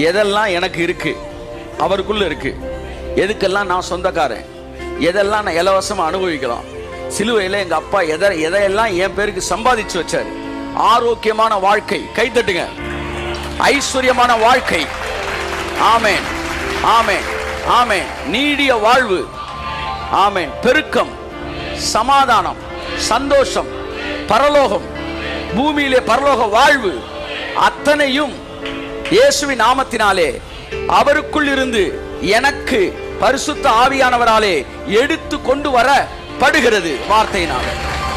எதெல்லாம் எனக்கு இருக்கு அவருக்குள்ள இருக்கு எதுக்கெல்லாம் நான் சொந்தக்காரன் எதெல்லாம் நான் இலவசமா அனுபவிக்கலாம் சிலுவையில் எங்க அப்பா எதை எதையெல்லாம் என் பேருக்கு சம்பாதிச்சு வச்சாரு ஆரோக்கியமான வாழ்க்கை கைத்தட்டுங்க ஐஸ்வர்யமான வாழ்க்கை ஆமென் ஆமென் ஆமென் நீடிய வாழ்வு ஆமென் பெருக்கம் சமாதானம் சந்தோஷம் பரலோகம் பூமியிலே பரலோக வாழ்வு அத்தனையும் இயேசுவின் நாமத்தினாலே அவருக்குள் இருந்து எனக்கு பரிசுத்த ஆவியானவராலே எடுத்து கொண்டு வர படுகிறது வார்த்தையினாலே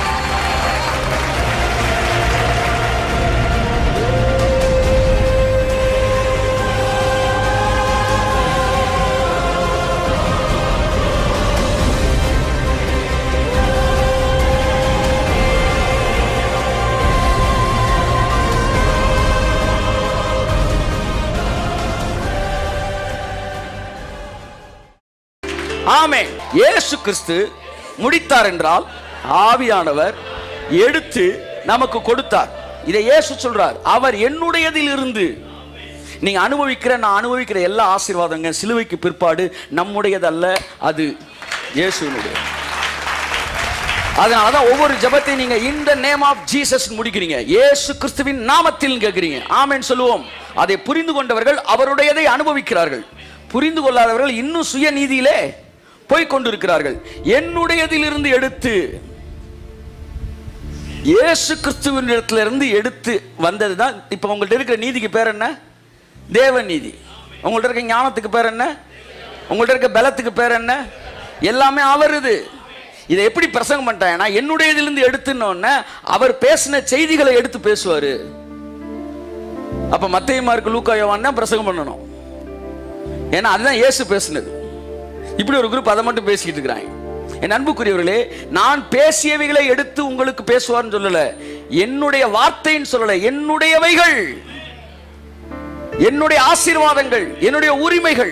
ஆமென் இயேசு கிறிஸ்து முடித்தார் என்றால் ஆவியானவர் எடுத்து நமக்கு கொடுத்தார் இதை இயேசு சொல்றார் அவர் என்னுடையதில் இருந்து நீங்க அனுபவிக்கிற நான் அனுபவிக்கிற எல்லா ஆசீர்வாதங்க சிலுவைக்கு பிற்பாடு நம்முடையதல்ல அது இயேசுனுடைய அதனால தான் ஒவ்வொரு ஜெபத்தையும் நீங்க இந்த நேம் ஆஃப் ஜீசஸ் முடிக்கிறீங்க இயேசு கிறிஸ்துவின் நாமத்தில் கேட்கிறீங்க ஆமென் சொல்லுவோம் அதை புரிந்து கொண்டவர்கள் அவருடையதை அனுபவிக்கிறார்கள் புரிந்து கொள்ளாதவர்கள் இன்னும் சுயநீதியிலே போய் கொண்டிருக்கிறார்கள் என்னுடையதிலிருந்து எடுத்து இயேசு கிறிஸ்துவின் இடத்துல இருந்து எடுத்து வந்தது தான் இப்போ உங்கள்ட்ட இருக்கிற நீதிக்கு பேர் என்ன தேவ நீதி உங்கள்ட்ட இருக்க ஞானத்துக்கு பேர் என்ன உங்கள்ட்ட இருக்க பலத்துக்கு பேர் என்ன எல்லாமே அவருது இதை எப்படி பிரசங்கம் பண்ணிட்டாங்கன்னா என்னுடையதிலிருந்து எடுத்துனோடனே அவர் பேசின செய்திகளை எடுத்து பேசுவாரு அப்ப மத்திய மார்க்கு லூக்கா யோவான் தான் பிரசங்கம் பண்ணணும் ஏன்னா அதுதான் இயேசு பேசுனது இப்படி ஒரு குரூப் அதை மட்டும் பேசிக்கிட்டு இருக்கிறாங்க என் அன்புக்குரியவர்களே நான் பேசியவைகளை எடுத்து உங்களுக்கு பேசுவார்னு சொல்லல என்னுடைய வார்த்தைன்னு சொல்லல என்னுடையவைகள் என்னுடைய ஆசீர்வாதங்கள் என்னுடைய உரிமைகள்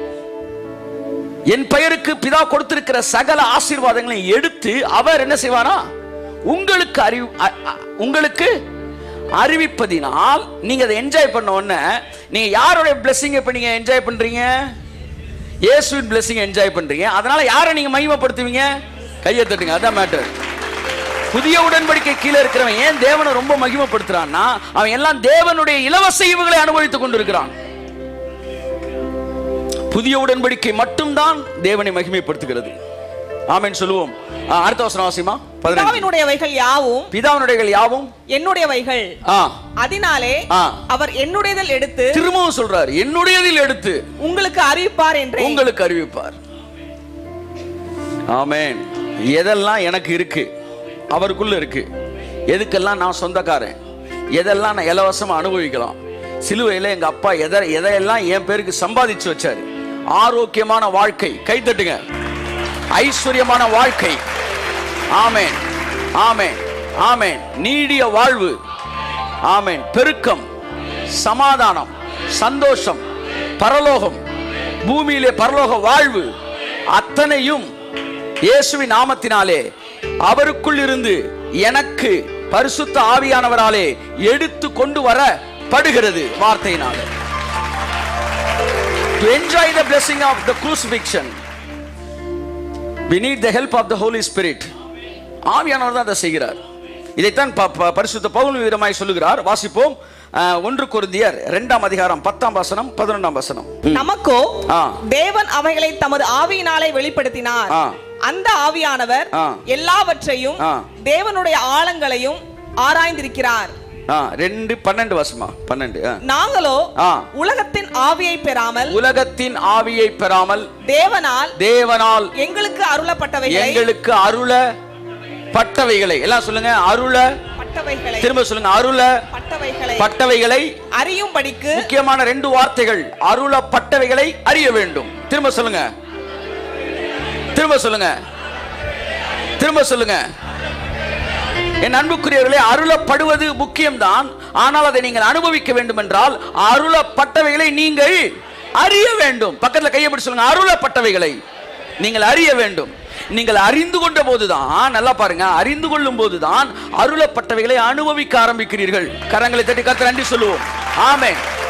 என் பெயருக்கு பிதா கொடுத்திருக்கிற சகல ஆசீர்வாதங்களையும் எடுத்து அவர் என்ன செய்வாரா உங்களுக்கு அறிவு அ- அ- உங்களுக்கு அறிவிப்பதினால் நீங்க அதை என்ஜாய் பண்ண உடனே நீங்க யாருடைய blessing இப்ப நீங்க என்ஜாய் பண்றீங்க இயேசுவின் blessing என்ஜாய் பண்றீங்க அதனால யாரை நீங்க மகிமைப்படுத்துவீங்க கையை தட்டுங்க அதான் மேட்டர் புதிய உடன்படிக்கை கீழே இருக்கிறவன் ஏன் தேவனை ரொம்ப மகிமைப்படுத்துறான்னா அவன் எல்லாம் தேவனுடைய இலவச ஈவுகளை அனுபவித்துக் கொண்டிருக்கிறான் புதிய உடன்படிக்கை மட்டும்தான் தேவனை மகிமைப்படுத்துகிறது ஆமென் சொல்லுவோம் ஆ, அடுத்த வசனம் வாசிமா பதினெட்டு பிதாவினுடையவைகள் யாவும் பிதாவினுடையகள் யாவும் என்னுடையவைகள் ஆ அதனாலே ஆ. அவர் என்னுடையதில் எடுத்து திரும்பவும் சொல்றாரு என்னுடையதில் எடுத்து உங்களுக்கு அறிவிப்பார் என்றே உங்களுக்கு அறிவிப்பார் ஆமென் எதெல்லாம் எனக்கு இருக்கு அவருக்குள்ள இருக்கு எதுக்கெல்லாம் நான் சொந்தக்காரன் எதெல்லாம் நான் இலவசமா அனுபவிக்கலாம் சிலுவையில் எங்க அப்பா எதை எதையெல்லாம் என் பேருக்கு சம்பாதிச்சு வச்சாரு ஆரோக்கியமான வாழ்க்கை கைத்தட்டுங்க ஐஸ்வர்யமான வாழ்க்கை ஆமென் ஆமென் ஆமென் நீடிய வாழ்வு ஆமென் பெருக்கம் சமாதானம் சந்தோஷம் பரலோகம் பூமியிலே பரலோக வாழ்வு அத்தனையும் இயேசுவின் நாமத்தினாலே அவருக்குள் இருந்து எனக்கு பரிசுத்த ஆவியானவராலே எடுத்து கொண்டு வர படுகிறது வார்த்தையினாலே to enjoy the blessing of the crucifixion we need the help of the holy spirit ஆவியானவர் தான் அதை செய்கிறார் இதைத்தான் ப- ப- பரிசுத்த பவுல் விதமாய் சொல்லுகிறார் வாசிப்போம் அஹ், ஒன்று கொரிந்தியர் இரண்டாம் அதிகாரம் பத்தாம் வசனம் பதினொன்றாம் வசனம் ம். நமக்கோ ஆ. தேவன் அவைகளை தமது ஆவியினாலே வெளிப்படுத்தினார் ஆ. அந்த ஆவியானவர் ஆ. எல்லாவற்றையும் ஆ. தேவனுடைய ஆழங்களையும் ஆராய்ந்திருக்கிறார் ஆ, ரெண்டு பன்னெண்டு வருஷமா பன்னெண்டு ஆ. நாங்களோ ஆ. உலகத்தின் ஆவியை பெறாமல் உலகத்தின் ஆவியை பெறாமல் தேவனால் தேவனால் எங்களுக்கு அருளப்பட்டவைகளை எங்களுக்கு அருள பட்டவைகளை எல்லாம் சொல்லுங்க அருள பட்டவைகளை திரும்ப சொல்லுங்க அருள பட்டவைகளை பட்டவைகளை அறியும்படிக்கு முக்கியமான ரெண்டு வார்த்தைகள் அருளப்பட்டவைகளை அறிய வேண்டும் திரும்ப சொல்லுங்க திரும்ப சொல்லுங்க திரும்ப சொல்லுங்க என் அன்புக்குரியவர்களே அருளப்படுவது முக்கியம்தான் ஆனால் அதை நீங்கள் அனுபவிக்க வேண்டும் என்றால் அருளப்பட்டவைகளை நீங்கள் அறிய வேண்டும் பக்கத்துல கையை பிடிச்சு சொல்லுங்க அருளப்பட்டவைகளை நீங்கள் அறிய வேண்டும் நீங்கள் அறிந்து கொண்ட போதுதான் நல்லா பாருங்க அறிந்து கொள்ளும் போதுதான் அருளப்பட்டவைகளை அனுபவிக்க ஆரம்பிக்கிறீர்கள் கரங்களை தட்டி கத்த நன்றி சொல்லுவோம் ஆமென்